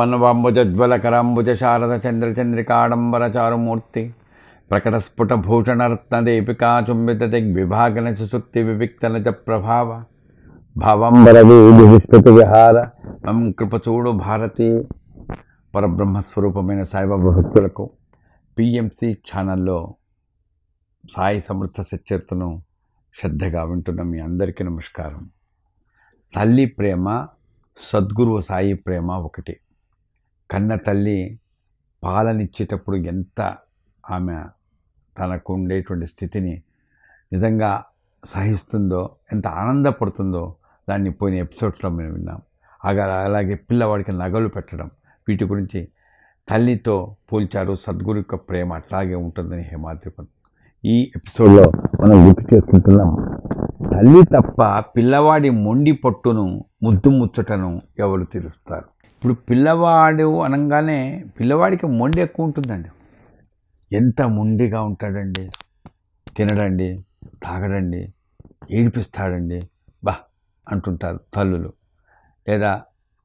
నభమనవాంబుజజ్వలకరాంబుజ శారద చంద్రచంద్రికాడంబర చారుమూర్తి ప్రకటస్ఫుటభూషణరత్నదీపికా చుంబిత దిగ్విభాగన సుక్తి వివిక్తన చ ప్రభావ భవంబరవీధి విష్ణుతు విహార మం కృపచూడు భారతి పరబ్రహ్మస్వరూపమైన సాయిబాబా భక్తులకు పిఎంసి ఛానల్లో సాయి సమృద్ధ సచరితను శ్రద్ధగా వింటున్న మీ అందరికీ నమస్కారం తల్లి ప్రేమ సద్గురువు సాయి ప్రేమ ఒకటి కన్న తల్లి పాలనిచ్చేటప్పుడు ఎంత ఆమె తనకు ఉండేటువంటి స్థితిని నిజంగా సహిస్తుందో ఎంత ఆనందపడుతుందో దాన్ని పోయిన ఎపిసోడ్స్లో మేము విన్నాం అలా అలాగే పిల్లవాడికి నగలు పెట్టడం వీటి గురించి తల్లితో పోల్చారు సద్గురు యొక్క ప్రేమ అట్లాగే ఉంటుందని హేమాద్రిపన్ ఈ ఎపిసోడ్లో మనం గుర్తు చేసుకుంటున్నాం తల్లి తప్ప పిల్లవాడి మొండి పట్టును ముద్దు ముచ్చటను ఎవరు తీరుస్తారు ఇప్పుడు పిల్లవాడు అనగానే పిల్లవాడికి మొండి ఎక్కువ ఉంటుందండి ఎంత మొండిగా ఉంటాడండి తినడండి తాగడండి ఏడిపిస్తాడండి బా అంటుంటారు తల్లులు లేదా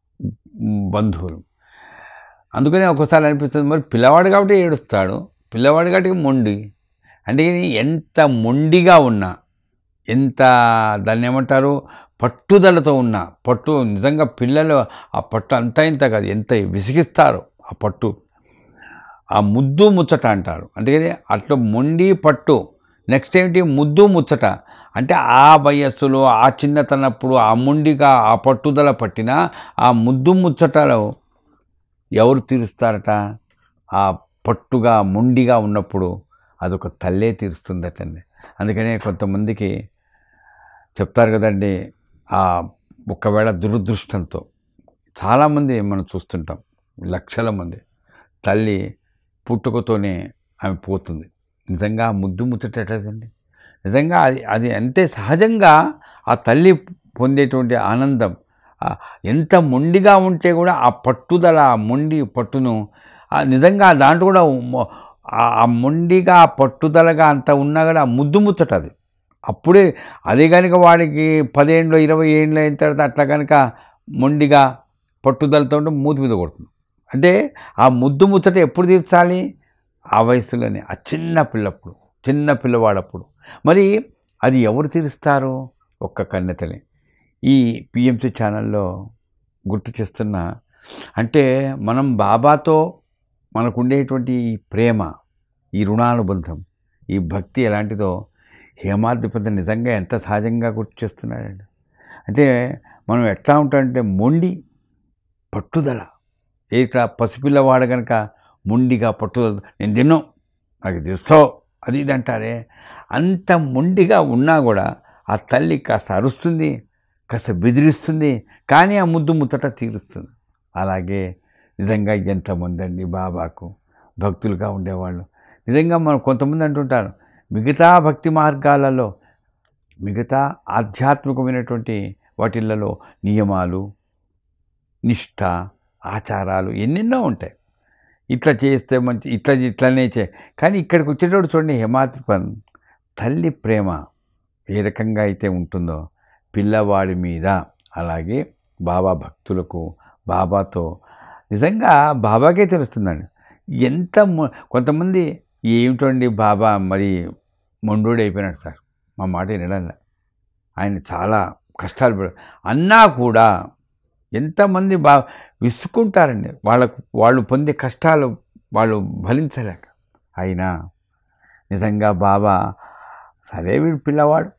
బంధువులు అందుకనే ఒక్కోసారి అనిపిస్తుంది మరి పిల్లవాడు కాబట్టి ఏడుస్తాడు పిల్లవాడు కాబట్టి మొండి అంటే ఎంత మొండిగా ఉన్నా ఎంత దాన్ని ఏమంటారు పట్టుదలతో ఉన్న పట్టు నిజంగా పిల్లలు ఆ పట్టు అంతా ఇంత కాదు ఎంత విసిగిస్తారో ఆ పట్టు ఆ ముద్దు ముచ్చట అంటారు అందుకని అట్లా మొండి పట్టు నెక్స్ట్ ఏమిటి ముద్దు ముచ్చట అంటే ఆ వయస్సులో ఆ చిన్నతనప్పుడు ఆ మొండిగా ఆ పట్టుదల పట్టిన ఆ ముద్దు ముచ్చటలో ఎవరు తీరుస్తారట ఆ పట్టుగా మొండిగా ఉన్నప్పుడు అదొక తల్లే తీరుస్తుందటండి అందుకనే కొంతమందికి చెప్తారు కదండి ఆ ఒకవేళ దురదృష్టంతో చాలామంది మనం చూస్తుంటాం లక్షల మంది తల్లి పుట్టుకతోనే ఆమె పోతుంది నిజంగా ముద్దు ముచ్చటండి నిజంగా అది అది అంతే సహజంగా ఆ తల్లి పొందేటువంటి ఆనందం ఎంత మొండిగా ఉంటే కూడా ఆ పట్టుదల ఆ మొండి పట్టును నిజంగా దాంట్లో కూడా ఆ మొండిగా పట్టుదలగా అంత ఉన్నా కూడా ముద్దు ముచ్చట అది అప్పుడే అదే కనుక వాడికి పదేళ్ళు ఇరవై ఏళ్ళు అయిన తర్వాత అట్లా కనుక మొండిగా పట్టుదలతో ఉంటే మూతి మీద కొడుతుంది అంటే ఆ ముద్దు ముచ్చట ఎప్పుడు తీర్చాలి ఆ వయసులోనే ఆ చిన్న పిల్లప్పుడు చిన్న పిల్లవాడప్పుడు మరి అది ఎవరు తీరుస్తారు ఒక్క కన్నెతని ఈ పిఎంసి ఛానల్లో గుర్తు చేస్తున్న అంటే మనం బాబాతో మనకు ఉండేటువంటి ఈ ప్రేమ ఈ రుణానుబంధం ఈ భక్తి ఎలాంటిదో హేమాద్రిపద నిజంగా ఎంత సహజంగా గుర్తు చేస్తున్నాడండి అంటే మనం ఎట్లా ఉంటామంటే మొండి పట్టుదల ఇక్కడ పసిపిల్లవాడు కనుక మొండిగా పట్టుదల నేను తిన్నాం నాకు తెలుస్తావు అది ఇది అంటారే అంత మొండిగా ఉన్నా కూడా ఆ తల్లి కాస్త అరుస్తుంది కాస్త బెదిరిస్తుంది కానీ ఆ ముద్దు ముచ్చట తీరుస్తుంది అలాగే నిజంగా ఎంతమంది అండి బాబాకు భక్తులుగా ఉండేవాళ్ళు నిజంగా మనం కొంతమంది అంటుంటారు మిగతా భక్తి మార్గాలలో మిగతా ఆధ్యాత్మికమైనటువంటి వాటిలలో నియమాలు నిష్ఠ ఆచారాలు ఎన్నెన్నో ఉంటాయి ఇట్లా చేస్తే మంచి ఇట్లా ఇట్లనే చే కానీ ఇక్కడికి వచ్చేటప్పుడు చూడండి హిమాద్రిపన్ తల్లి ప్రేమ ఏ రకంగా అయితే ఉంటుందో పిల్లవాడి మీద అలాగే బాబా భక్తులకు బాబాతో నిజంగా బాబాకే తెలుస్తుందండి ఎంత కొంతమంది ఏమిటండి బాబా మరి మొండోడు అయిపోయినాడు సార్ మా మాట వినడంలా ఆయన చాలా కష్టాలు పడ అన్నా కూడా ఎంతమంది బా విసుకుంటారండి వాళ్ళకు వాళ్ళు పొందే కష్టాలు వాళ్ళు భరించలేక అయినా నిజంగా బాబా సరే వీడు పిల్లవాడు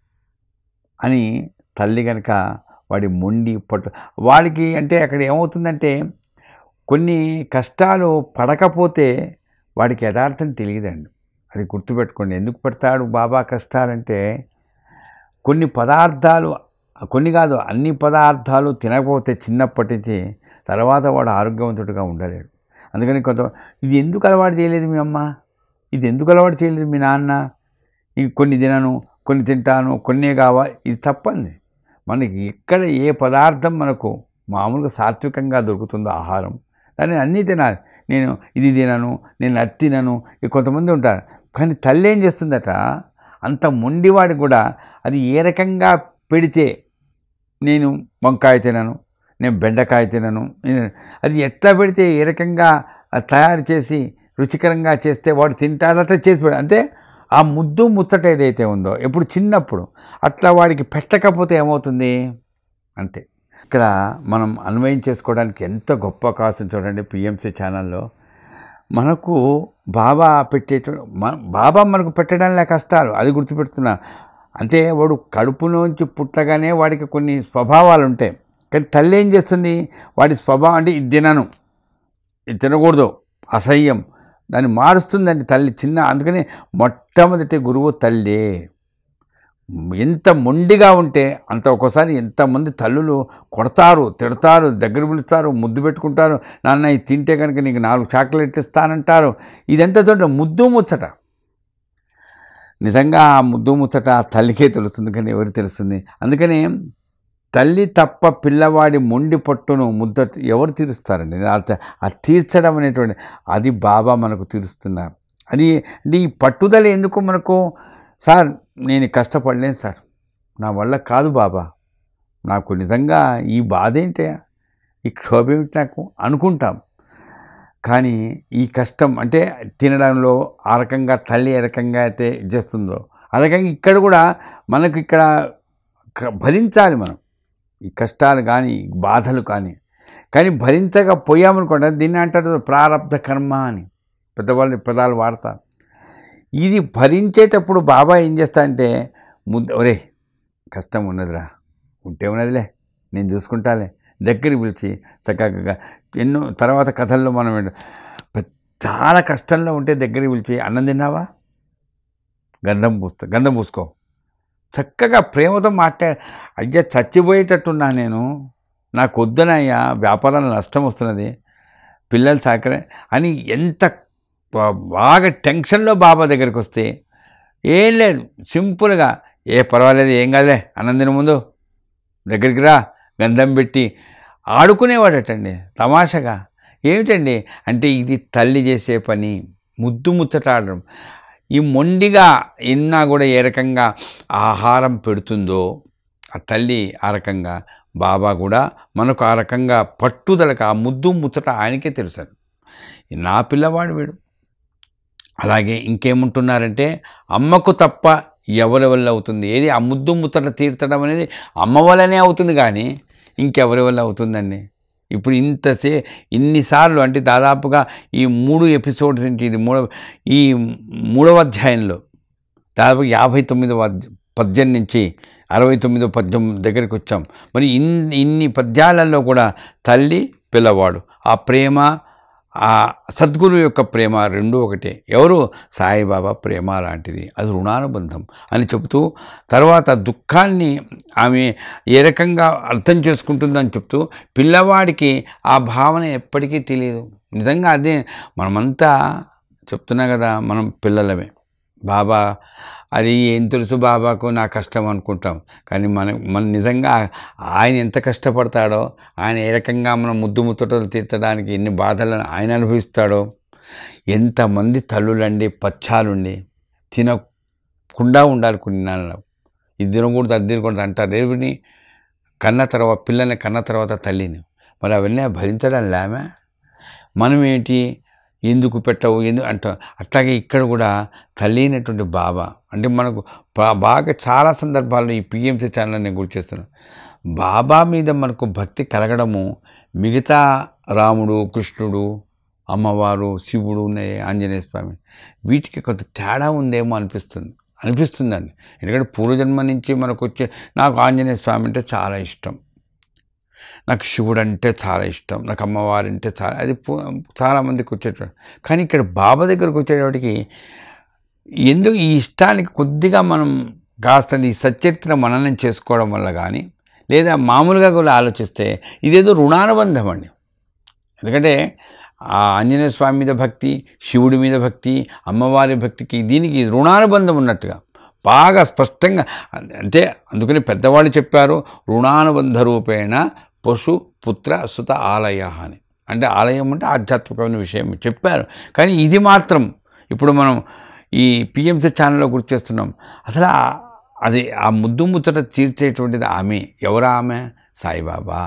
అని తల్లి కనుక వాడి మొండి పట్టు వాడికి అంటే అక్కడ ఏమవుతుందంటే కొన్ని కష్టాలు పడకపోతే వాడికి యథార్థం తెలియదండి అది గుర్తుపెట్టుకోండి ఎందుకు పెడతాడు బాబా కష్టాలంటే కొన్ని పదార్థాలు కొన్ని కాదు అన్ని పదార్థాలు తినకపోతే చిన్నప్పటి నుంచి తర్వాత వాడు ఆరోగ్యవంతుడిగా ఉండలేడు అందుకని కొంత ఇది ఎందుకు అలవాటు చేయలేదు మీ అమ్మ ఇది ఎందుకు అలవాటు చేయలేదు మీ నాన్న ఇది కొన్ని తినను కొన్ని తింటాను కొన్నే కావా ఇది తప్పంది మనకి ఎక్కడ ఏ పదార్థం మనకు మామూలుగా సాత్వికంగా దొరుకుతుందో ఆహారం దాన్ని అన్నీ తినాలి నేను ఇది తినను నేను అది తినను కొంతమంది ఉంటారు కానీ తల్లి ఏం చేస్తుందట అంత మొండివాడి కూడా అది ఏ రకంగా పెడితే నేను వంకాయ తినను నేను బెండకాయ తినను నేను- అది ఎట్లా పెడితే ఏ రకంగా అది తయారు చేసి రుచికరంగా చేస్తే వాడు తింటాడు అట్లా చేసి పెడ అంటే ఆ ముద్దు ముచ్చట ఏదైతే ఉందో ఎప్పుడు చిన్నప్పుడు అట్లా వాడికి పెట్టకపోతే ఏమవుతుంది అంతే ఇక్కడ మనం అన్వయం చేసుకోవడానికి ఎంత గొప్ప అవకాశం చూడండి పిఎంసీ ఛానల్లో మనకు బాబా పెట్టేట మన- బాబా మనకు పెట్టడంలో కష్టాలు అది గుర్తుపెడుతున్నా అంటే వాడు కడుపులోంచి పుట్టగానే వాడికి కొన్ని స్వభావాలు ఉంటాయి కానీ తల్లి ఏం చేస్తుంది వాడి స్వభావం అంటే ఇది తినను ఇది తినకూడదు అసహ్యం దాన్ని మారుస్తుందండి తల్లి చిన్న అందుకని మొట్టమొదటి గురువు తల్లి ఎంత మొండిగా ఉంటే అంత ఒక్కోసారి ఎంతమంది తల్లులు కొడతారు తిడతారు దగ్గర పిలుస్తారు ముద్దు పెట్టుకుంటారు నాన్న ఇది తింటే కనుక నీకు నాలుగు చాక్లెట్ ఇస్తానంటారు ఇదంతా చూడండి ముద్దు ముచ్చట నిజంగా ఆ ముద్దు ముచ్చట ఆ తల్లికే తెలుస్తుంది కానీ ఎవరికి తెలుస్తుంది అందుకని తల్లి తప్ప పిల్లవాడి మొండి పట్టును ముద్ద ఎవరు తీరుస్తారండి ఆ త- ఆ తీర్చడం అనేటువంటి అది బాబా మనకు తీరుస్తున్నారు అది అంటే ఈ పట్టుదల ఎందుకు మనకు సార్ నేను కష్టపడలేను సార్ నా వల్ల కాదు బాబా నాకు నిజంగా ఈ బాధ ఏంటయ్యా ఈ క్షోభ ఏమిటి నాకు అనుకుంటాం కానీ ఈ కష్టం అంటే తినడంలో ఆ రకంగా తల్లి ఏ రకంగా అయితే ఇది చేస్తుందో ఆ రకంగా ఇక్కడ కూడా మనకు ఇక్కడ క- భరించాలి మనం ఈ కష్టాలు కానీ ఈ బాధలు కానీ కానీ భరించకపోయామనుకోండి దీన్ని అంటారు ప్రారంధ కర్మ అని పెద్దవాళ్ళు ఈ పదాలు వాడతారు ఇది భరించేటప్పుడు బాబా ఏం చేస్తాడంటే ముద్ద ఒరే కష్టం ఉన్నదిరా ఉంటే ఉన్నదిలే నేను చూసుకుంటాలే దగ్గరికి పిలిచి చక్కగా ఎన్నో తర్వాత కథల్లో మనం ఏంటో, పె- చాలా కష్టంలో ఉంటే దగ్గరికి పిలిచి అన్నం తిన్నావా గంధం పూస్తా గంధం పూసుకో చక్కగా ప్రేమతో మాట్లా అయ్యా చచ్చిపోయేటట్టున్నా నేను నాకు వద్దునయ్యా వ్యాపారంలో నష్టం వస్తున్నది పిల్లలు సాకరే అని ఎంత బా- బాగా టెన్షన్లో బాబా దగ్గరికి వస్తే ఏం లేదు సింపుల్గా ఏ పర్వాలేదు ఏం కాదులే అన్నందిన ముందు దగ్గరికి రా గంధం పెట్టి ఆడుకునేవాడటండి తమాషగా ఏమిటండి అంటే ఇది తల్లి చేసే పని ముద్దు ముచ్చటాడడం ఈ మొండిగా ఎన్నా కూడా ఏ రకంగా ఆహారం పెడుతుందో ఆ తల్లి ఆ రకంగా బాబా కూడా మనకు ఆ రకంగా పట్టుదలకు ఆ ముద్దు ముచ్చట ఆయనకే తెలుసు నా పిల్లవాడు వీడు అలాగే ఇంకేముంటున్నారంటే అమ్మకు తప్ప ఎవరి వల్ల అవుతుంది ఏది ఆ ముద్దు ముచ్చట తీర్చడం అనేది అమ్మ వల్లనే అవుతుంది కానీ ఇంకెవరి వల్ల అవుతుందండి ఇప్పుడు ఇంతసే ఇన్నిసార్లు అంటే దాదాపుగా ఈ మూడు ఎపిసోడ్స్ నుంచి ఇది మూడవ ఈ మూడవ అధ్యాయంలో దాదాపు యాభై తొమ్మిదవ అధ్య- పద్యం నుంచి అరవై తొమ్మిదో పద్యం దగ్గరికి వచ్చాం మరి ఇన్ ఇన్ని పద్యాలలో కూడా తల్లి పిల్లవాడు ఆ ప్రేమ ఆ సద్గురు యొక్క ప్రేమ రెండు ఒకటే ఎవరు సాయిబాబా ప్రేమ లాంటిది అది రుణానుబంధం అని చెబుతూ తర్వాత దుఃఖాన్ని ఆమె ఏ రకంగా అర్థం చేసుకుంటుందని చెప్తూ పిల్లవాడికి ఆ భావన ఎప్పటికీ తెలియదు నిజంగా అదే మనమంతా చెప్తున్నా కదా మనం పిల్లలమే బాబా అది ఏం తెలుసు బాబాకు నా కష్టం అనుకుంటాం కానీ మన మన నిజంగా ఆయన ఎంత కష్టపడతాడో ఆయన ఏ రకంగా మన ముద్దు ముచ్చటలు తీర్చడానికి ఎన్ని బాధలను ఆయన అనుభవిస్తాడో ఎంతమంది తల్లులండి పచ్చాలుండి తినకుండా ఉండాలి కొన్ని నెలలు ఇది తినకూడదు అది తినకూడదు అంటారు రేపుని కన్న తర్వాత పిల్లల్ని కన్న తర్వాత తల్లిని మరి అవన్నీ భరించడం లేమే మనం ఏంటి ఎందుకు పెట్టవు ఎందుకు అంటాం అట్లాగే ఇక్కడ కూడా తల్లి అయినటువంటి బాబా అంటే మనకు బా- బాగా చాలా సందర్భాల్లో ఈ పిఎంసీ ఛానల్ నేను గుర్తు చేస్తున్నాను బాబా మీద మనకు భక్తి కలగడము మిగతా రాముడు కృష్ణుడు అమ్మవారు శివుడు ఉన్నాయి ఆంజనేయ స్వామి వీటికి కొంత తేడా ఉందేమో అనిపిస్తుంది అనిపిస్తుందండి ఎందుకంటే పూర్వజన్మ నుంచి మనకు వచ్చే నాకు ఆంజనేయ స్వామి అంటే చాలా ఇష్టం నాకు శివుడు అంటే చాలా ఇష్టం నాకు అమ్మవారు అంటే చాలా అది పు- చాలామందికి వచ్చేటప్పుడు కానీ ఇక్కడ బాబా దగ్గరకు వచ్చేటప్పటికి ఎందుకు ఈ ఇష్టానికి కొద్దిగా మనం కాస్త ఈ సచరిత్ర మననం చేసుకోవడం వల్ల కానీ లేదా మామూలుగా కూడా ఆలోచిస్తే ఇదేదో రుణానుబంధం అండి ఎందుకంటే ఆ ఆంజనేయ స్వామి మీద భక్తి శివుడి మీద భక్తి అమ్మవారి భక్తికి దీనికి రుణానుబంధం ఉన్నట్టుగా బాగా స్పష్టంగా అంటే అందుకని పెద్దవాళ్ళు చెప్పారు రుణానుబంధ రూపేణ పశు పుత్ర సుత ఆలయ అని అంటే ఆలయం అంటే ఆధ్యాత్మికమైన విషయం చెప్పారు కానీ ఇది మాత్రం ఇప్పుడు మనం ఈ పిఎంసీ ఛానల్లో గుర్తు చేస్తున్నాం అసలు ఆ- అది ఆ ముద్దు ముచ్చట తీర్చేటువంటిది ఆమె ఎవరా ఆమె సాయిబాబా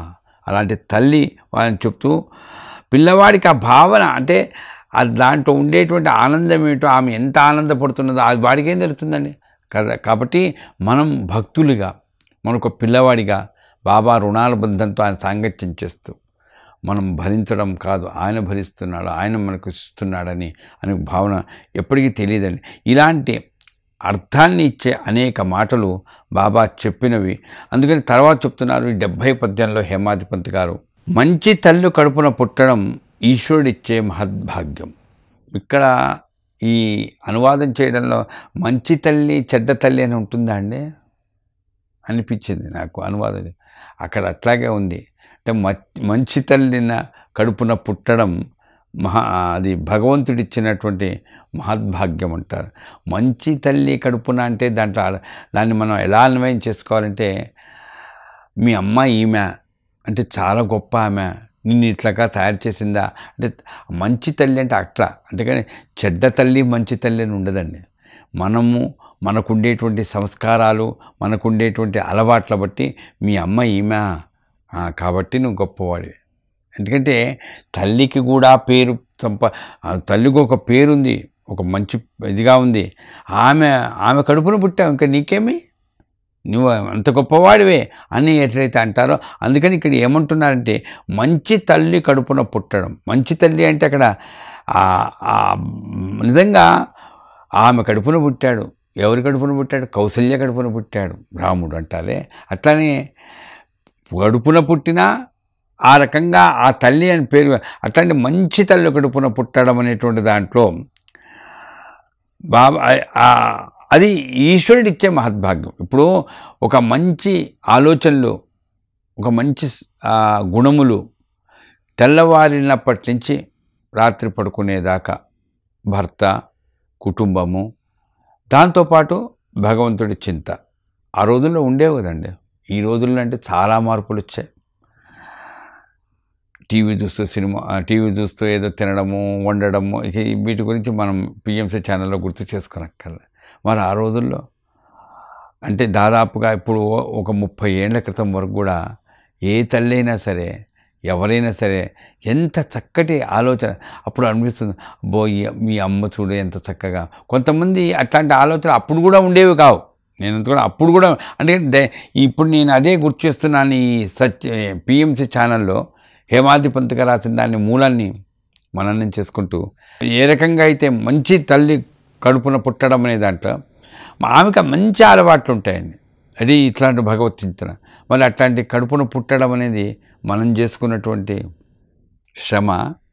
అలాంటి తల్లి వాళ్ళని చెప్తూ పిల్లవాడికి ఆ భావన అంటే ఆ దాంట్లో ఉండేటువంటి ఆనందం ఏంటో ఆమె ఎంత ఆనందపడుతున్నదో అది వాడికి ఏం తెలుస్తుందండి కదా కాబట్టి మనం భక్తులుగా మనకు పిల్లవాడిగా బాబా రుణాల బంధంతో ఆయన సాంగత్యం చేస్తూ మనం భరించడం కాదు ఆయన భరిస్తున్నాడు ఆయన మనకు ఇస్తున్నాడని అనే భావన ఎప్పటికీ తెలియదండి ఇలాంటి అర్థాన్ని ఇచ్చే అనేక మాటలు బాబా చెప్పినవి అందుకని తర్వాత చెప్తున్నారు ఈ డెబ్భై పద్యంలో హేమాధిపంత్ గారు మంచి తల్లి కడుపున పుట్టడం ఈశ్వరుడిచ్చే మహద్భాగ్యం ఇక్కడ ఈ అనువాదం చేయడంలో మంచి తల్లి చెడ్డ తల్లి అని ఉంటుందా అండి అనిపించింది నాకు అనువాదం అక్కడ అట్లాగే ఉంది అంటే మంచి తల్లిన కడుపున పుట్టడం మహా అది భగవంతుడిచ్చినటువంటి మహద్భాగ్యం అంటారు మంచి తల్లి కడుపున అంటే దాంట్లో దాన్ని మనం ఎలా అన్వయం చేసుకోవాలంటే మీ అమ్మ ఈమె అంటే చాలా గొప్ప ఆమె నిన్ను ఇట్లాగా తయారు చేసిందా అంటే మంచి తల్లి అంటే అట్లా అంటే కానీ చెడ్డ తల్లి మంచి తల్లి అని ఉండదండి మనము మనకుండేటువంటి సంస్కారాలు మనకుండేటువంటి అలవాట్ల బట్టి మీ అమ్మ ఈమె కాబట్టి నువ్వు గొప్పవాడివి ఎందుకంటే తల్లికి కూడా పేరు సంప తల్లికి ఒక పేరుంది ఒక మంచి ఇదిగా ఉంది ఆమె ఆమె కడుపున పుట్టావు ఇంకా నీకేమి నువ్వు అంత గొప్పవాడివే అని ఎట్లయితే అంటారో అందుకని ఇక్కడ ఏమంటున్నారంటే మంచి తల్లి కడుపున పుట్టడం మంచి తల్లి అంటే అక్కడ నిజంగా ఆమె కడుపున పుట్టాడు ఎవరి కడుపున పుట్టాడు కౌసల్య కడుపున పుట్టాడు రాముడు అంటారే అట్లానే కడుపున పుట్టినా ఆ రకంగా ఆ తల్లి అని పేరు అట్లాంటి మంచి తల్లి కడుపున పుట్టడం అనేటువంటి దాంట్లో బాబా అది ఈశ్వరుడు ఇచ్చే మహద్భాగ్యం ఇప్పుడు ఒక మంచి ఆలోచనలు ఒక మంచి గుణములు తెల్లవారినప్పటి నుంచి రాత్రి పడుకునేదాకా భర్త కుటుంబము దాంతోపాటు భగవంతుడి చింత ఆ రోజుల్లో ఉండేవి కదండి ఈ రోజుల్లో అంటే చాలా మార్పులు వచ్చాయి టీవీ చూస్తూ సినిమా టీవీ చూస్తూ ఏదో తినడము వండడము ఇక వీటి గురించి మనం పిఎంసీ ఛానల్లో గుర్తు చేసుకోనక్కర్లే మరి ఆ రోజుల్లో అంటే దాదాపుగా ఇప్పుడు ఒక ముప్పై ఏళ్ల క్రితం వరకు కూడా ఏ తల్లి అయినా సరే ఎవరైనా సరే ఎంత చక్కటి ఆలోచన అప్పుడు అనిపిస్తుంది బో మీ అమ్మ చూడు ఎంత చక్కగా కొంతమంది అట్లాంటి ఆలోచన అప్పుడు కూడా ఉండేవి కావు నేను కూడా అప్పుడు కూడా అంటే ఇప్పుడు నేను అదే గుర్తు చేస్తున్నాను ఈ సచ్ పిఎంసి ఛానల్లో హేమాద్రి పంతగా రాసిన దాన్ని మూలాన్ని మననం చేసుకుంటూ ఏ రకంగా అయితే మంచి తల్లి కడుపున పుట్టడం అనే దాంట్లో ఆమెకు మంచి అలవాట్లు ఉంటాయండి అది ఇట్లాంటి భగవద్చింతన మళ్ళీ అట్లాంటి కడుపున పుట్టడం అనేది మనం చేసుకున్నటువంటి శ్రమ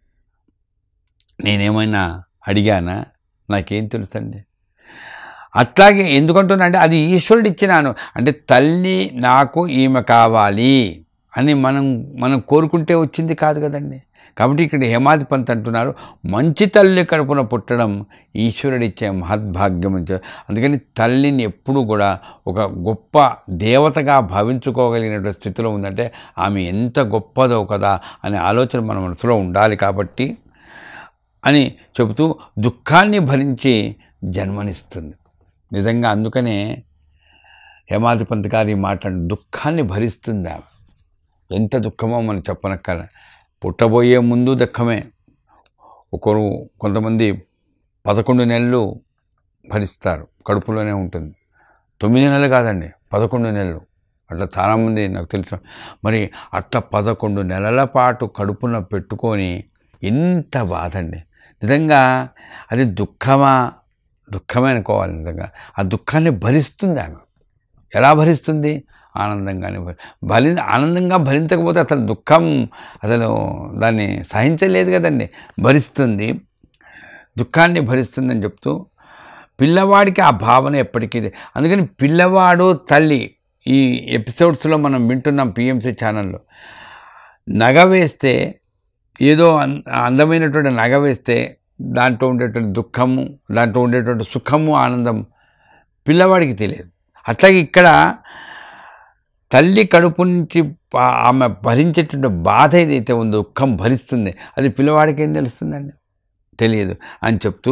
నేనేమైనా అడిగానా నాకేం తెలుసండి అట్లాగే ఎందుకంటున్నా అంటే అది ఈశ్వరుడు ఇచ్చినాను అంటే తల్లి నాకు ఈమె కావాలి అని మనం మనం కోరుకుంటే వచ్చింది కాదు కదండి కాబట్టి ఇక్కడ హేమాది పంత్ అంటున్నారు మంచి తల్లి కడుపున పుట్టడం ఈశ్వరుడిచ్చే మహద్భాగ్యం అందుకని తల్లిని ఎప్పుడు కూడా ఒక గొప్ప దేవతగా భావించుకోగలిగిన స్థితిలో ఉందంటే ఆమె ఎంత గొప్పదో కదా అనే ఆలోచన మన మనసులో ఉండాలి కాబట్టి అని చెబుతూ దుఃఖాన్ని భరించి జన్మనిస్తుంది నిజంగా అందుకనే హేమాది పంత్ గారి మాట్లాడి దుఃఖాన్ని భరిస్తుంది ఆమె ఎంత దుఃఖమో మనం చెప్పనక్కల పుట్టబోయే ముందు దుఃఖమే ఒకరు కొంతమంది పదకొండు నెలలు భరిస్తారు కడుపులోనే ఉంటుంది తొమ్మిది నెలలు కాదండి పదకొండు నెలలు అట్లా చాలామంది నాకు తెలుసు మరి అట్లా పదకొండు నెలల పాటు కడుపున పెట్టుకొని ఎంత బాధ అండి నిజంగా అది దుఃఖమా దుఃఖమే అనుకోవాలి నిజంగా ఆ దుఃఖాన్ని భరిస్తుంది ఆమె ఎలా భరిస్తుంది ఆనందంగానే భరి ఆనందంగా భరించకపోతే అసలు దుఃఖం అసలు దాన్ని సహించలేదు కదండి భరిస్తుంది దుఃఖాన్ని భరిస్తుందని చెప్తూ పిల్లవాడికి ఆ భావన ఎప్పటికీ అందుకని పిల్లవాడు తల్లి ఈ ఎపిసోడ్స్లో మనం వింటున్నాం పిఎంసీ ఛానల్లో నగ వేస్తే ఏదో అందమైనటువంటి నగ వేస్తే దాంట్లో ఉండేటువంటి దుఃఖము దాంట్లో ఉండేటువంటి సుఖము ఆనందం పిల్లవాడికి తెలియదు అట్లాగే ఇక్కడ తల్లి కడుపు నుంచి ఆమె భరించేటువంటి బాధ ఏదైతే ఉందో దుఃఖం భరిస్తుంది అది పిల్లవాడికి ఏం తెలుస్తుందండి తెలియదు అని చెప్తూ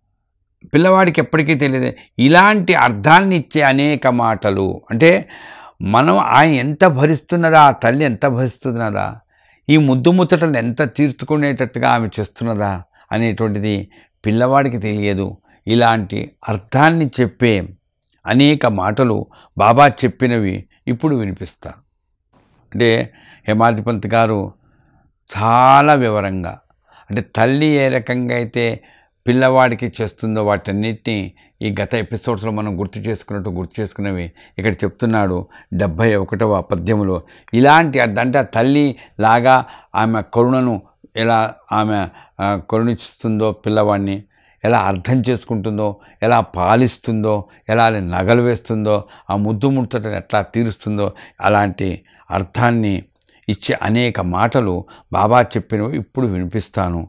పిల్లవాడికి ఎప్పటికీ తెలియదు ఇలాంటి అర్థాన్ని ఇచ్చే అనేక మాటలు అంటే మనం ఆయన ఎంత భరిస్తున్నదా ఆ తల్లి ఎంత భరిస్తున్నదా ఈ ముద్దు ముచ్చటలు ఎంత తీర్చుకునేటట్టుగా ఆమె చేస్తున్నదా అనేటువంటిది పిల్లవాడికి తెలియదు ఇలాంటి అర్థాన్ని చెప్పే అనేక మాటలు బాబా చెప్పినవి ఇప్పుడు వినిపిస్తా అంటే హేమాధిపంత్ గారు చాలా వివరంగా అంటే తల్లి ఏ రకంగా అయితే పిల్లవాడికి చేస్తుందో వాటన్నిటిని ఈ గత ఎపిసోడ్స్లో మనం గుర్తు చేసుకున్నట్టు గుర్తు చేసుకున్నవి ఇక్కడ చెప్తున్నాడు డెబ్భై ఒకటవ పద్యములో ఇలాంటి అంటే ఆ తల్లి లాగా ఆమె కరుణను ఎలా ఆమె ఆ, కరుణిస్తుందో పిల్లవాడిని ఎలా అర్థం చేసుకుంటుందో ఎలా పాలిస్తుందో ఎలా నగలు వేస్తుందో ఆ ముద్దు ముట్టటను ఎట్లా తీరుస్తుందో అలాంటి అర్థాన్ని ఇచ్చే అనేక మాటలు బాబా చెప్పినవి ఇప్పుడు వినిపిస్తాను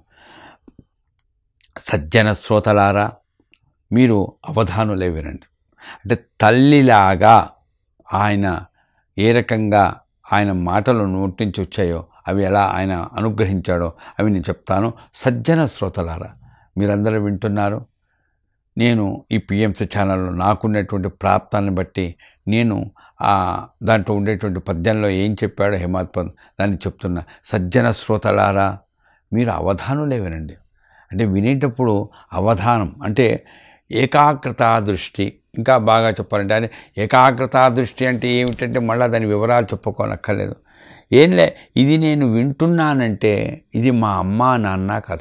సజ్జన శ్రోతలారా మీరు అవధానులే వినండి అంటే తల్లిలాగా ఆయన ఏ రకంగా ఆయన మాటలు నోటి నుంచి వచ్చాయో అవి ఎలా ఆయన అనుగ్రహించాడో అవి నేను చెప్తాను సజ్జన శ్రోతలారా మీరందరూ వింటున్నారు నేను ఈ పిఎంసి ఛానల్లో నాకున్నటువంటి ప్రాప్తాన్ని బట్టి నేను ఆ దాంట్లో ఉండేటువంటి పద్యంలో ఏం చెప్పాడో హేమాద్ పంత్ దాన్ని చెప్తున్నా సజ్జన శ్రోతలారా మీరు అవధానులే వినండి అంటే వినేటప్పుడు అవధానం అంటే ఏకాగ్రత దృష్టి ఇంకా బాగా చెప్పాలంటే అదే ఏకాగ్రత దృష్టి అంటే ఏమిటంటే మళ్ళీ దాని వివరాలు చెప్పుకోనక్కర్లేదు ఏంలే ఇది నేను వింటున్నానంటే ఇది మా అమ్మ నాన్న కథ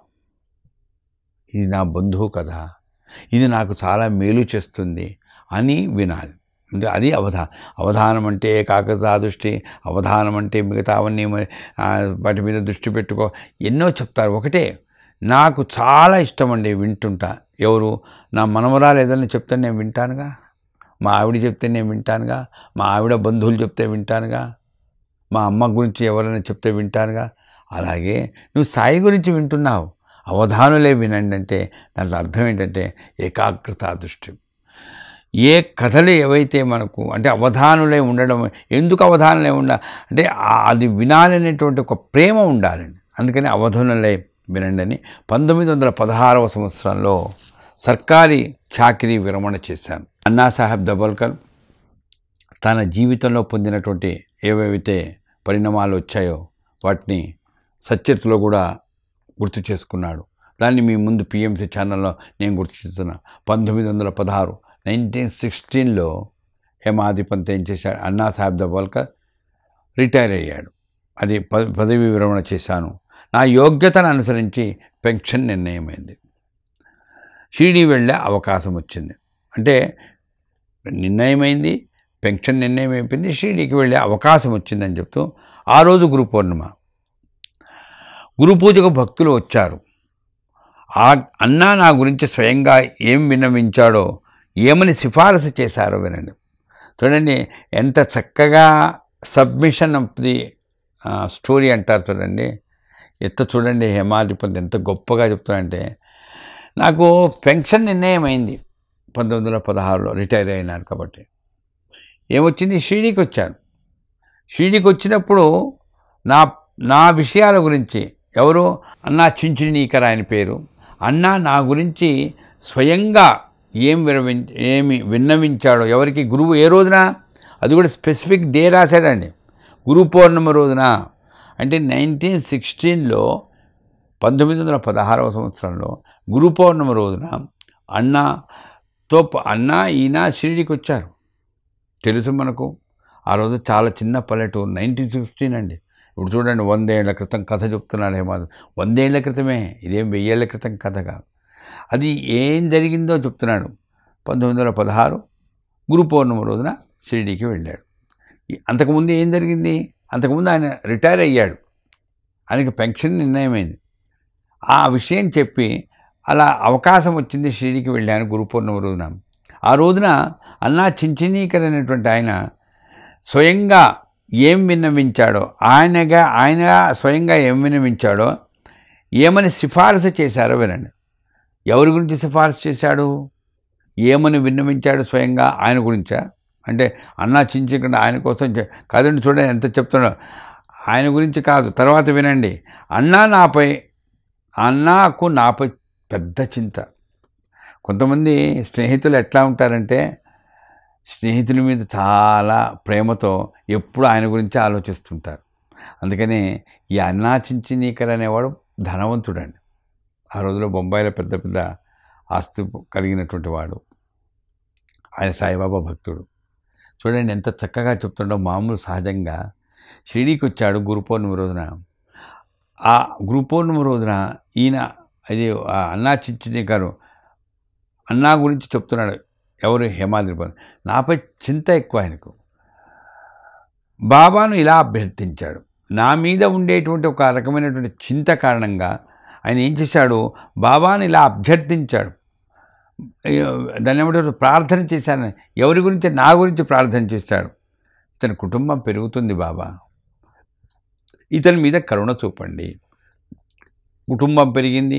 ఇది నా బంధువు కథ ఇది నాకు చాలా మేలు చేస్తుంది అని వినాలి అంటే అది అవధా అవధానం అంటే ఏకాగ్రత దృష్టి అవధానం అంటే మిగతావన్నీ మరి ఆ, వాటి మీద దృష్టి పెట్టుకో ఎన్నో చెప్తారు ఒకటే నాకు చాలా ఇష్టం అండి వింటుంటా ఎవరు నా మనవరాలు ఏదైనా చెప్తే నేను వింటానుగా మా ఆవిడ చెప్తే నేను వింటానుగా మా ఆవిడ బంధువులు చెప్తే వింటానుగా మా అమ్మ గురించి ఎవరైనా చెప్తే వింటానుగా అలాగే నువ్వు సాయి గురించి వింటున్నావు అవధానులే వినండి అంటే దాంట్లో అర్థం ఏంటంటే ఏకాగ్రత దృష్టి ఏ కథలు ఏవైతే మనకు అంటే అవధానులే ఉండడం ఎందుకు అవధానులే ఉండ అంటే ఆ- అది వినాలనేటువంటి ఒక ప్రేమ ఉండాలండి అందుకని అవధానులే వినండి అని పంతొమ్మిది వందల పదహారవ సంవత్సరంలో సర్కారీ చాకరీ విరమణ చేశాను అన్నా సాహెబ్ దబోల్కర్ తన జీవితంలో పొందినటువంటి ఏవేవైతే పరిణామాలు వచ్చాయో వాటిని సచరితలో కూడా గుర్తు చేసుకున్నాడు దాన్ని మీ ముందు పిఎంసి ఛానల్లో నేను గుర్తు చేస్తున్నా పంతొమ్మిది వందల పదహారు నైన్టీన్ సిక్స్టీన్లో హేమాధిపంత్ ఏం చేశాడు అన్నా సాహెబ్ దబోల్కర్ రిటైర్ అయ్యాడు అది ప పదవి విరమణ చేశాను నా యోగ్యతను అనుసరించి పెన్షన్ నిర్ణయమైంది షిరిడి వెళ్ళే అవకాశం వచ్చింది అంటే నిర్ణయమైంది పెన్షన్ నిర్ణయం అయిపోయింది షిరిడీకి వెళ్ళే అవకాశం వచ్చిందని చెప్తూ ఆ రోజు గురు పౌర్ణిమ గురు పూజకు భక్తులు వచ్చారు ఆ అన్నా నా గురించి స్వయంగా ఏం విన్నవించాడో ఏమని సిఫారసు చేశారో వినండి చూడండి ఎంత చక్కగా సబ్మిషన్ ఆఫ్ ది స్టోరీ అంటారు చూడండి ఎత్త చూడండి హేమాధిపతి ఎంత గొప్పగా చెప్తాడంటే నాకు పెన్షన్ నిర్ణయం అయింది పంతొమ్మిది వందల పదహారులో రిటైర్ అయినాను కాబట్టి ఏమొచ్చింది షిరిడీకి వచ్చాను షిరిడీకి వచ్చినప్పుడు నా నా విషయాల గురించి ఎవరు అన్నా చించినీకర ఆయన పేరు అన్నా నా గురించి స్వయంగా ఏం విరవి ఏమి విన్నవించాడో ఎవరికి గురువు ఏ రోజున అది కూడా స్పెసిఫిక్ డే రాశాడండి గురు పౌర్ణమి రోజున అంటే నైన్టీన్ సిక్స్టీన్లో పంతొమ్మిది వందల పదహారవ సంవత్సరంలో గురు పౌర్ణమి రోజున అన్నతో ప- అన్న ఈయన షిరిడికి వచ్చారు తెలుసు మనకు ఆ రోజు చాలా చిన్న పల్లెటూరు నైన్టీన్ సిక్స్టీన్ అండి ఇప్పుడు చూడండి వందేళ్ల క్రితం కథ చెప్తున్నాడు ఏమో వందేళ్ల క్రితమే ఇదేం వెయ్యేళ్ల క్రితం కథ కాదు అది ఏం జరిగిందో చెప్తున్నాడు పంతొమ్మిది వందల పదహారు గురు పౌర్ణమి రోజున షిరిడీకి వెళ్ళాడు ఈ- అంతకుముందు ఏం జరిగింది అంతకుముందు ఆయన రిటైర్ అయ్యాడు ఆయనకి పెన్షన్ నిర్ణయమైంది ఆ విషయం చెప్పి అలా అవకాశం వచ్చింది షిరిడీకి వెళ్ళాను గురు పౌర్ణమి రోజున ఆ రోజున అన్నా చించినీకర్ అనేటువంటి ఆయన స్వయంగా ఏం విన్నవించాడో ఆయనగా ఆయన స్వయంగా ఏం విన్నవించాడో ఏమని సిఫారసు చేశారో వినండి ఎవరి గురించి సిఫారసు చేశాడు ఏమని విన్నవించాడు స్వయంగా ఆయన గురించా అంటే అన్నా చించకుండా ఆయన కోసం చే- కాదండి చూడండి ఎంత చెప్తున్నాడో ఆయన గురించి కాదు తర్వాత వినండి అన్నా నాపై అన్నాకు నాపై పెద్ద చింత కొంతమంది స్నేహితులు ఎట్లా ఉంటారంటే స్నేహితుల మీద చాలా ప్రేమతో ఎప్పుడు ఆయన గురించి ఆలోచిస్తుంటారు అందుకనే ఈ అన్నా చించినీకర్ అనేవాడు ధనవంతుడండి ఆ రోజుల్లో బొంబాయిలో పెద్ద పెద్ద ఆస్తి కలిగినటువంటి వాడు ఆయన సాయిబాబా భక్తుడు చూడండి ఎంత చక్కగా చెప్తుండో మామూలు సహజంగా షిరిడీకి వచ్చాడు గురు పౌర్ణమి రోజున ఆ గురు పౌర్ణమి రోజున ఈయన అది ఆ అన్నా చించిని గారు అన్నా గురించి చెప్తున్నాడు ఎవరు హేమాద్రిపతి నాపై చింత ఎక్కువ ఆయనకు బాబాను ఇలా అభ్యర్థించాడు నా మీద ఉండేటువంటి ఒక రకమైనటువంటి చింత కారణంగా ఆయన ఏం చేశాడు బాబాను ఇలా అభ్యర్థించాడు అయ్యో, దాన్ని ఏమంటారు ప్రార్థన చేశాను ఎవరి గురించి నా గురించి ప్రార్థన చేశాడు ఇతని కుటుంబం పెరుగుతుంది బాబా ఇతని మీద కరుణ చూపండి కుటుంబం పెరిగింది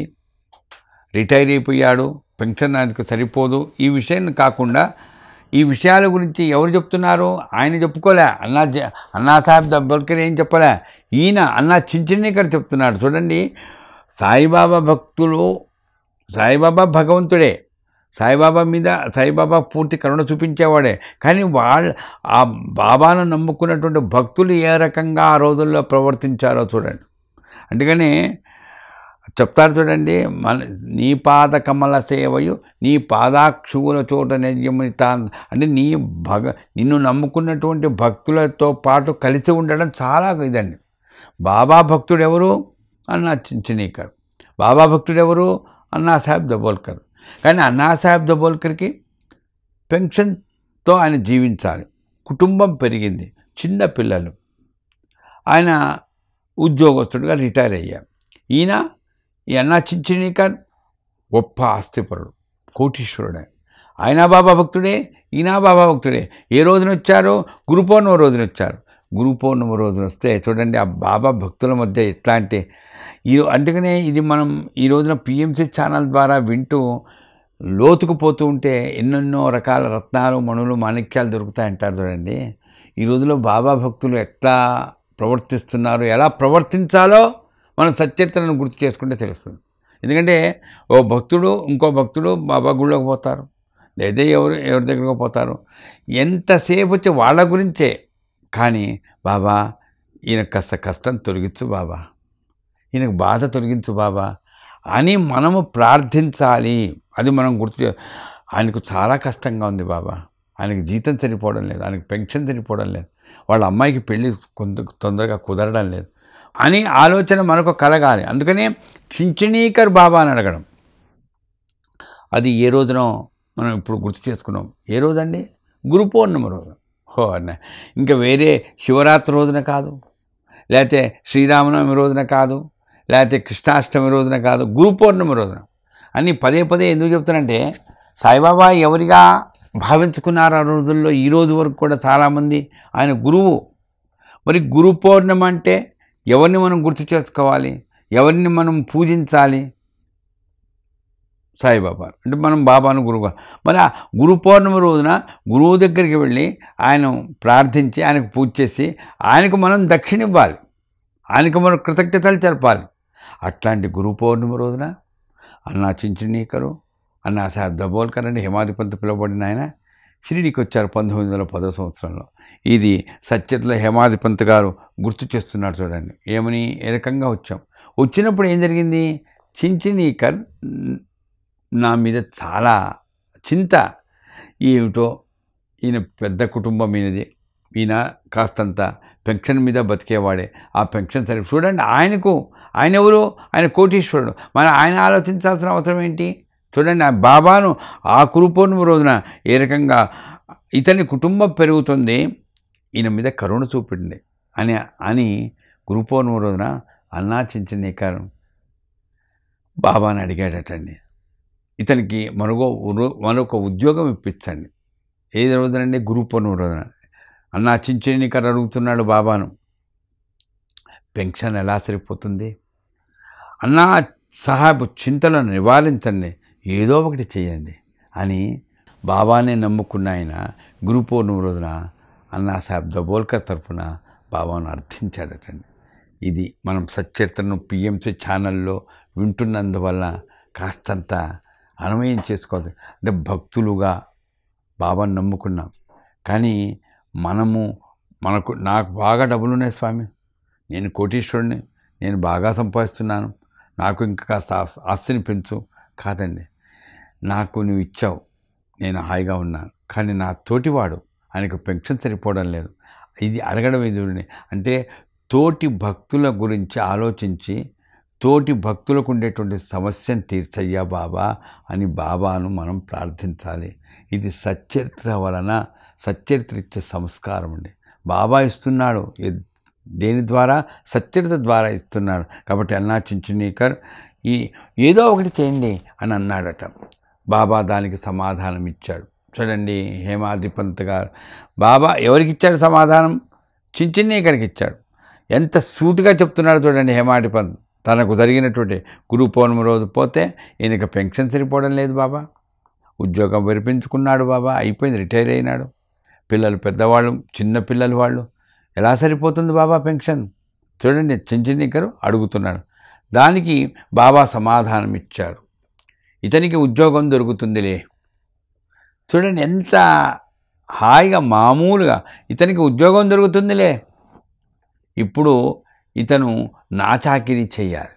రిటైర్ అయిపోయాడు పెన్షన్ ఆయనకు సరిపోదు ఈ విషయం కాకుండా ఈ విషయాల గురించి ఎవరు చెప్తున్నారు ఆయన చెప్పుకోలే అన్నా జ- అన్నా సాహెబ్ దబ్బల్కర్ ఏం చెప్పలే ఈయన అన్నా చించినేకర్ చెప్తున్నాడు చూడండి సాయిబాబా భక్తులు సాయిబాబా భగవంతుడే సాయిబాబా మీద సాయిబాబా పూర్తి కరుణ చూపించేవాడే కానీ వాళ్ళ ఆ బాబాను నమ్ముకున్నటువంటి భక్తులు ఏ రకంగా ఆ రోజుల్లో ప్రవర్తించారో చూడండి అందుకని చెప్తారు చూడండి మన నీ పాద కమల సేవయు నీ పాదాక్షువుల చోట నిర్యమిత అంటే నీ భగ నిన్ను నమ్ముకున్నటువంటి భక్తులతో పాటు కలిసి ఉండడం చాలా ఇదండి బాబా భక్తుడు ఎవరు అన్నా చించినీకర్ బాబా భక్తుడు ఎవరు అన్నా సాహెబ్ దబోల్కర్ కానీ అన్నా సాహెబ్ దబోల్కర్కి పెన్షన్తో ఆయన జీవించాలి కుటుంబం పెరిగింది చిన్న పిల్లలు ఆయన ఉద్యోగస్తుడిగా రిటైర్ అయ్యారు ఈయన ఈ అన్నా చించినీకర్ గొప్ప ఆస్తిపరుడు కోటీశ్వరుడే ఆయన బాబా భక్తుడే ఈయన బాబా భక్తుడే ఏ రోజున వచ్చారు గురు పౌర్ణమి రోజున వచ్చారు గురు పౌర్ణమి రోజున వస్తే చూడండి ఆ బాబా భక్తుల మధ్య ఎట్లా అంటే ఈ అందుకనే ఇది మనం ఈ రోజున పిఎంసి ఛానల్ ద్వారా వింటూ లోతుకు పోతూ ఉంటే ఎన్నెన్నో రకాల రత్నాలు మణులు మాణిక్యాలు దొరుకుతాయంటారు చూడండి ఈ రోజులో బాబా భక్తులు ఎట్లా ప్రవర్తిస్తున్నారు ఎలా ప్రవర్తించాలో మనం సచరిత్రను గుర్తు చేసుకుంటే తెలుస్తుంది ఎందుకంటే ఓ భక్తుడు ఇంకో భక్తుడు బాబా గుళ్ళోకి పోతారు లేదా ఎవరు ఎవరి దగ్గరకు పోతారు ఎంతసేపు వచ్చి వాళ్ళ గురించే కానీ బాబా ఈయన కాస్త కష్టం తొలగించు బాబా ఈయనకు బాధ తొలగించు బాబా అని మనము ప్రార్థించాలి అది మనం గుర్తు చే- ఆయనకు చాలా కష్టంగా ఉంది బాబా ఆయనకు జీతం సరిపోవడం లేదు ఆయనకు పెన్షన్ సరిపోవడం లేదు వాళ్ళ అమ్మాయికి పెళ్ళి కొంత తొందరగా కుదరడం లేదు అని ఆలోచన మనకు కలగాలి అందుకనే చించనీకర్ బాబా అని అడగడం అది ఏ రోజునో మనం ఇప్పుడు గుర్తు చేసుకున్నాం ఏ రోజండి గురు పౌర్ణమి రోజు హో అన్న ఇంకా వేరే శివరాత్రి రోజున కాదు లేకపోతే శ్రీరామనవమి రోజున కాదు లేకపోతే కృష్ణాష్టమి రోజున కాదు గురు పౌర్ణమి రోజున అని పదే పదే ఎందుకు చెప్తానంటే సాయిబాబా ఎవరిగా భావించుకున్నారు ఆ రోజుల్లో ఈ రోజు వరకు కూడా చాలామంది ఆయన గురువు మరి గురు పౌర్ణమి అంటే ఎవరిని మనం గుర్తు చేసుకోవాలి ఎవరిని మనం పూజించాలి సాయిబాబా అంటే మనం బాబాను గురువుగా మరి ఆ గురు పౌర్ణమి రోజున గురువు దగ్గరికి వెళ్ళి ఆయన ప్రార్థించి ఆయనకు పూజ చేసి ఆయనకు మనం దక్షిణ ఇవ్వాలి ఆయనకు మనం కృతజ్ఞతలు తెలపాలి అట్లాంటి గురు పౌర్ణమి రోజున అన్నా చించనీకరు అన్నా సాహెబ్ దబోల్కర్ అని హేమాధిపంత్ పిలువబడిన ఆయన షిరిడికి వచ్చారు పంతొమ్మిది వందల పదో సంవత్సరంలో ఇది సత్యతలో హేమాధిపంత్ గారు గుర్తు చేస్తున్నాడు చూడండి ఏమని ఏ రకంగా వచ్చాం వచ్చినప్పుడు ఏం జరిగింది చించినీకర్ నా మీద చాలా చింత ఏమిటో ఈయన పెద్ద కుటుంబం ఈయనది ఈయన కాస్తంత పెన్షన్ మీద బతికేవాడే ఆ పెన్షన్ సరి చూడండి ఆయనకు ఆయన ఎవరు ఆయన కోటీశ్వరుడు మరి ఆయన ఆలోచించాల్సిన అవసరం ఏంటి చూడండి ఆ బాబాను ఆ కురుపౌర్ణమి రోజున ఏ రకంగా ఇతని కుటుంబం పెరుగుతుంది ఈయన మీద కరుణ చూపింది అని అని గురుపౌర్ణమి రోజున అన్నా చించనీకారం బాబాని అడిగాడటండి ఇతనికి మరొక ఉరు- మరొక ఉద్యోగం ఇప్పించండి ఏది రోజునండి గురు పౌర్ణమి రోజున అన్న చించనీకర్ అడుగుతున్నాడు బాబాను పెన్షన్ ఎలా సరిపోతుంది అన్నా సాహెబ్ చింతలను నివారించండి ఏదో ఒకటి చేయండి అని బాబానే నమ్ముకున్న ఆయన గురు పౌర్ణమి రోజున అన్నా సాహెబ్ దబోల్కర్ తరఫున బాబాను అర్థించాడటండి ఇది మనం సచ్చరిత్రను పిఎంసి ఛానల్లో వింటున్నందువల్ల కాస్తంత అన్వయం చేసుకోవాలి అంటే భక్తులుగా బాబాను నమ్ముకున్నాం కానీ మనము మనకు నాకు బాగా డబ్బులు ఉన్నాయి స్వామి నేను కోటీశ్వరుడిని నేను బాగా సంపాదిస్తున్నాను నాకు ఇంకా కాస్త ఆస్- ఆస్తిని పెంచు కాదండి నాకు నువ్వు ఇచ్చావు నేను హాయిగా ఉన్నాను కానీ నా తోటివాడు ఆయనకు పెన్షన్ సరిపోవడం లేదు ఇది అడగడం ఇది అంటే తోటి భక్తుల గురించి ఆలోచించి తోటి భక్తులకు ఉండేటువంటి సమస్యను తీర్చయ్యా బాబా అని బాబాను మనం ప్రార్థించాలి ఇది సచ్చరిత్ర వలన సచ్చరిత్ర ఇచ్చే సంస్కారం అండి బాబా ఇస్తున్నాడు ఎ- దేని ద్వారా సచ్చరిత ద్వారా ఇస్తున్నాడు కాబట్టి అన్నా చించునీకర్ ఈ ఏదో ఒకటి చేయండి అని అన్నాడట బాబా దానికి సమాధానం ఇచ్చాడు చూడండి హేమాద్రిపంత్ గారు బాబా ఎవరికి ఇచ్చాడు సమాధానం చించిన్నీకర్కి ఇచ్చాడు ఎంత సూటిగా చెప్తున్నాడు చూడండి హేమాద్రిపంత్ తనకు జరిగినటువంటి గురు పౌర్ణమి రోజు పోతే ఈయనకి పెన్షన్ సరిపోవడం లేదు బాబా ఉద్యోగం విరిపించుకున్నాడు బాబా అయిపోయింది రిటైర్ అయినాడు పిల్లలు పెద్దవాళ్ళు చిన్న పిల్లలు వాళ్ళు ఎలా సరిపోతుంది బాబా పెన్షన్ చూడండి చించినీకరు అడుగుతున్నాడు దానికి బాబా సమాధానం ఇచ్చారు ఇతనికి ఉద్యోగం దొరుకుతుందిలే చూడండి ఎంత హాయిగా మామూలుగా ఇతనికి ఉద్యోగం దొరుకుతుందిలే ఇప్పుడు ఇతను నా చాకిరీ చేయాలి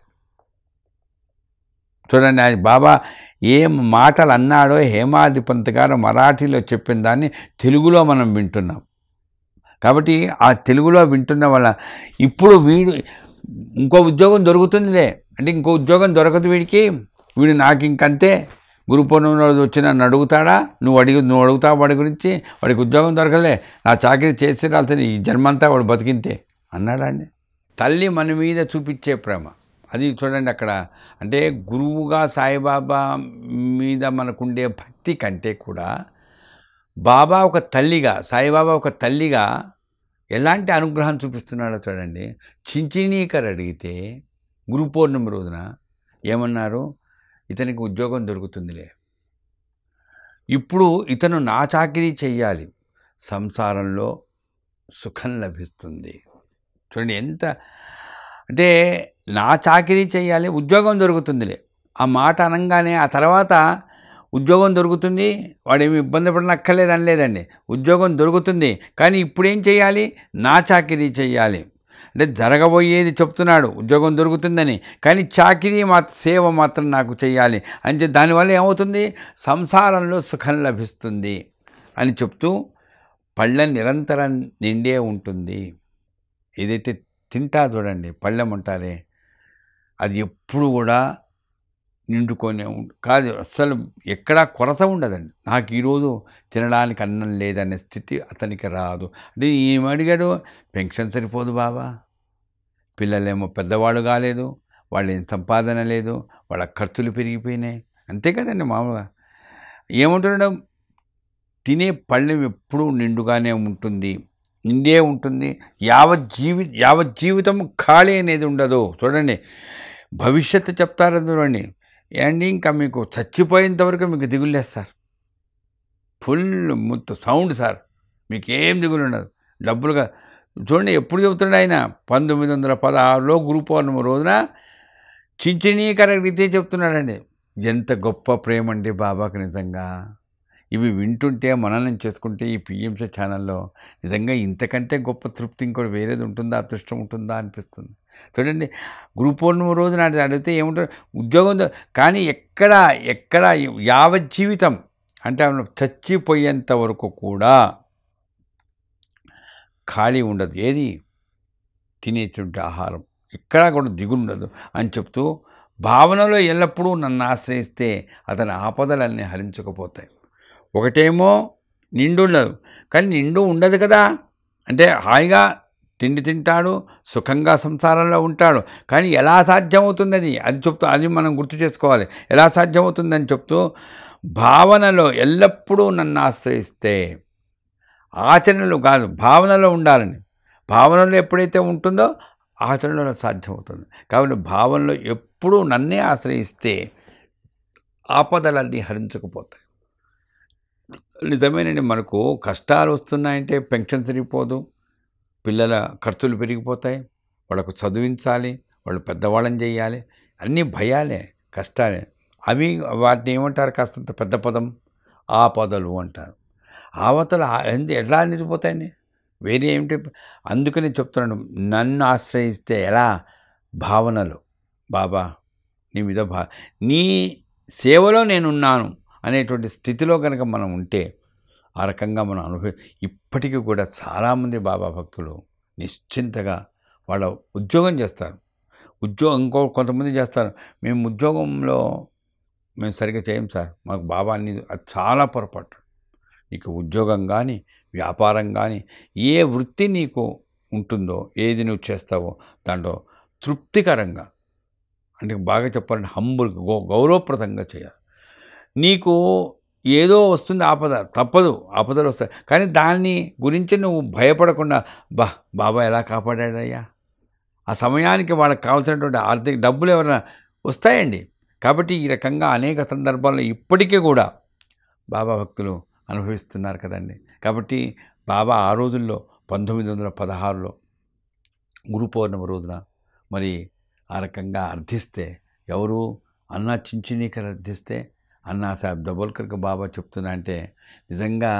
చూడండి ఆయన బాబా ఏం మాటలు అన్నాడో హేమాధిపంత్ గారు మరాఠీలో చెప్పిన దాన్ని తెలుగులో మనం వింటున్నాం కాబట్టి ఆ తెలుగులో వింటున్న వల్ల ఇప్పుడు వీడు ఇంకో ఉద్యోగం దొరుకుతుందిలే అంటే ఇంకో ఉద్యోగం దొరకదు వీడికి వీడు నాకు ఇంకంతే గురు పౌర్ణమి రోజు వచ్చి నన్ను అడుగుతాడా నువ్వు అడిగి నువ్వు అడుగుతావు వాడి గురించి వాడికి ఉద్యోగం దొరకలే నా చాకరీ చేసి రాల్సింది ఈ జన్మంతా వాడు బతికింతే అన్నాడా అండి తల్లి మన మీద చూపించే ప్రేమ అది చూడండి అక్కడ అంటే గురువుగా సాయిబాబా మీద మనకుండే భక్తి కంటే కూడా బాబా ఒక తల్లిగా సాయిబాబా ఒక తల్లిగా ఎలాంటి అనుగ్రహం చూపిస్తున్నాడో చూడండి చించినీకర్ అడిగితే గురు పౌర్ణమి రోజున ఏమన్నారు ఇతనికి ఉద్యోగం దొరుకుతుందిలే ఇప్పుడు ఇతను నా చాకిరీ చెయ్యాలి సంసారంలో సుఖం లభిస్తుంది చూడండి ఎంత అంటే నా చాకిరీ చేయాలి ఉద్యోగం దొరుకుతుందిలే ఆ మాట అనగానే ఆ తర్వాత ఉద్యోగం దొరుకుతుంది వాడేమి ఇబ్బంది పడనక్కర్లేదు అనలేదండి ఉద్యోగం దొరుకుతుంది కానీ ఇప్పుడేం చేయాలి నా చాకిరీ చేయాలి అంటే జరగబోయేది చెప్తున్నాడు ఉద్యోగం దొరుకుతుందని కానీ చాకిరీ మా సేవ మాత్రం నాకు చేయాలి అంటే దానివల్ల ఏమవుతుంది సంసారంలో సుఖం లభిస్తుంది అని చెప్తూ పళ్ళ నిరంతరం నిండే ఉంటుంది ఏదైతే తింటా చూడండి పళ్ళెం అంటారే అది ఎప్పుడు కూడా నిండుకొని ఉం- కాదు అస్సలు ఎక్కడా కొరత ఉండదండి నాకు ఈరోజు తినడానికి అన్నం లేదనే స్థితి అతనికి రాదు అంటే ఏం అడిగాడు పెన్షన్ సరిపోదు బాబా పిల్లలేమో పెద్దవాడు కాలేదు వాళ్ళ ఏం సంపాదన లేదు వాళ్ళ ఖర్చులు పెరిగిపోయినాయి అంతే కదండి మామూలుగా ఏమంటున్నాడు తినే పళ్ళెం ఎప్పుడూ నిండుగానే ఉంటుంది నిండే ఉంటుంది యావత్ జీవి యావత్ జీవితం ఖాళీ అనేది ఉండదు చూడండి భవిష్యత్తు చెప్తారు చూడండి ఏంటి ఇంకా మీకు చచ్చిపోయేంత వరకు మీకు దిగులేస్తారు ఫుల్ మొత్తం సౌండ్ సార్ మీకు ఏం దిగులు ఉండదు డబ్బులుగా చూడండి ఎప్పుడు చెబుతున్నాడు ఆయన పంతొమ్మిది వందల పదహారులో గురు పౌర్ణమి రోజున చించినీకర రీతే చెప్తున్నాడండి ఎంత గొప్ప ప్రేమ అండి బాబాకి నిజంగా ఇవి వింటుంటే మననం చేసుకుంటే ఈ పిఎంసీ ఛానల్లో నిజంగా ఇంతకంటే గొప్ప తృప్తి ఇంకోటి వేరేది ఉంటుందా అదృష్టం ఉంటుందా అనిపిస్తుంది చూడండి గురు పౌర్ణమి రోజు నాటి అడిగితే ఏముంటుంది ఉద్యోగం దో- కానీ ఎక్కడ ఎక్కడ యావత్ జీవితం అంటే ఆమె చచ్చిపోయేంత వరకు కూడా ఖాళీ ఉండదు ఏది తినేటువంటి ఆహారం ఎక్కడా కూడా దిగుండదు అని చెప్తూ భావనలో ఎల్లప్పుడూ నన్ను ఆశ్రయిస్తే అతని ఆపదలన్నీ హరించకపోతాయి ఒకటేమో నిండు ఉండదు కానీ నిండు ఉండదు కదా అంటే హాయిగా తిండి తింటాడు సుఖంగా సంసారంలో ఉంటాడు కానీ ఎలా సాధ్యమవుతుంది అది అది చెప్తూ అది మనం గుర్తు చేసుకోవాలి ఎలా సాధ్యమవుతుందని చెప్తూ భావనలో ఎల్లప్పుడూ నన్ను ఆశ్రయిస్తే ఆచరణలో కాదు భావనలో ఉండాలని భావనలో ఎప్పుడైతే ఉంటుందో ఆచరణలో సాధ్యమవుతుంది కాబట్టి భావనలో ఎప్పుడూ నన్నే ఆశ్రయిస్తే ఆపదలన్నీ హరించకపోతాయి నిజమేనండి మనకు కష్టాలు వస్తున్నాయంటే పెన్షన్ సరిపోదు పిల్లల ఖర్చులు పెరిగిపోతాయి వాళ్ళకు చదివించాలి వాళ్ళు పెద్దవాళ్ళని చేయాలి అన్నీ భయాలే కష్టాలే అవి వాటిని ఏమంటారు కాస్తంత పెద్ద పదం ఆపదలు అంటారు అవతల ఆ- ఎందు ఎట్లా నిలిపోతాయండి వేరే ఏమిటి అందుకని చెప్తున్నాను నన్ను ఆశ్రయిస్తే ఎలా భావనలు బాబా నీ మీద భా నీ సేవలో నేనున్నాను అనేటువంటి స్థితిలో కనుక మనం ఉంటే ఆ రకంగా మనం అనుభవి ఇప్పటికీ కూడా చాలామంది బాబా భక్తులు నిశ్చింతగా వాళ్ళ ఉద్యోగం చేస్తారు ఉద్యోగం ఇంకో కొంతమంది చేస్తారు మేము ఉద్యోగంలో మేము సరిగ్గా చేయం సార్ మాకు బాబా అన్ని అది చాలా పొరపాటు నీకు ఉద్యోగం కానీ వ్యాపారం కానీ ఏ వృత్తి నీకు ఉంటుందో ఏది నువ్వు చేస్తావో దాంట్లో తృప్తికరంగా అంటే బాగా చెప్పాలంటే హంబుల్ గౌ గౌరవప్రదంగా చేయాలి నీకు ఏదో వస్తుంది ఆపద తప్పదు ఆపదలు వస్తాయి కానీ దాన్ని గురించి నువ్వు భయపడకుండా బా బాబా ఎలా కాపాడాడయ్యా ఆ సమయానికి వాళ్ళకి కావాల్సినటువంటి ఆర్థిక డబ్బులు ఎవరైనా వస్తాయండి కాబట్టి ఈ రకంగా అనేక సందర్భాల్లో ఇప్పటికీ కూడా బాబా భక్తులు అనుభవిస్తున్నారు కదండి కాబట్టి బాబా ఆ రోజుల్లో పంతొమ్మిది వందల పదహారులో గురు పౌర్ణమి రోజున మరి ఆ రకంగా అర్థిస్తే ఎవరు అన్నా చించినీకర్ అర్థిస్తే అన్నా సాహెబ్ దబోల్కర్కి బాబా చెప్తున్నా అంటే నిజంగా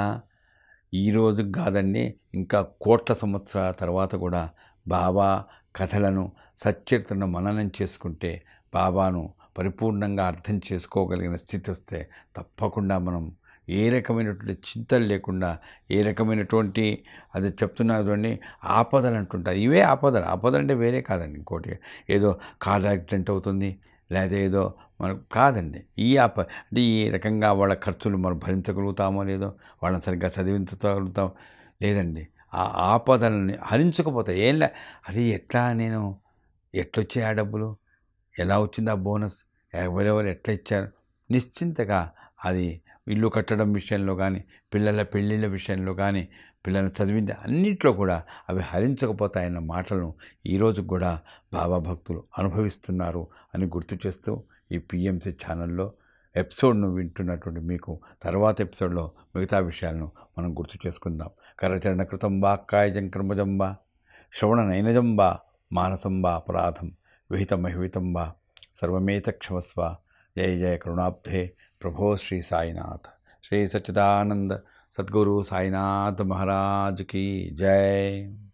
ఈ రోజు కాదండి ఇంకా కోట్ల సంవత్సరాల తర్వాత కూడా బాబా కథలను సచ్చరిత్రను మననం చేసుకుంటే బాబాను పరిపూర్ణంగా అర్థం చేసుకోగలిగిన స్థితి వస్తే తప్పకుండా మనం ఏ రకమైనటువంటి చింతలు లేకుండా ఏ రకమైనటువంటి అది చెప్తున్నారు చూడండి ఆపదలు అంటుంటారు ఇవే ఆపదలు ఆపదలు అంటే వేరే కాదండి ఇంకోటి ఏదో కార్ యాక్సిడెంట్ అవుతుంది లేదా ఏదో మనకు కాదండి ఈ ఆప అంటే ఈ రకంగా వాళ్ళ ఖర్చులు మనం భరించగలుగుతామో లేదో వాళ్ళని సరిగ్గా చదివించగలుగుతాం లేదండి ఆ ఆపదలని హరించకపోతే ఏం లే అది ఎట్లా నేను ఎట్లొచ్చాయి ఆ డబ్బులు ఎలా వచ్చింది ఆ బోనస్ ఎవరెవరు ఎట్లా ఇచ్చారు నిశ్చింతగా అది ఇల్లు కట్టడం విషయంలో కానీ పిల్లల పెళ్ళిళ్ళ విషయంలో కానీ పిల్లల్ని చదివింది అన్నిట్లో కూడా అవి హరించకపోతాయన్న మాటలను ఈరోజు కూడా బాబా భక్తులు అనుభవిస్తున్నారు అని గుర్తు చేస్తూ ఈ పిఎంసి ఛానల్లో ఎపిసోడ్ను వింటున్నటువంటి మీకు తర్వాత ఎపిసోడ్లో మిగతా విషయాలను మనం గుర్తు చేసుకుందాం కరచరణ కృతం బా కాయజం కర్మజం బా శ్రవణ నైనజం బా మానసం బా అపరాధం విహితమహితం బా సర్వమేత క్షమస్వ జయ జయ కరుణాబ్ధే ప్రభో శ్రీ సాయినాథ్ శ్రీ సచ్చిదానంద సద్గురు సాయినాథ్ మహారాజ్ की जय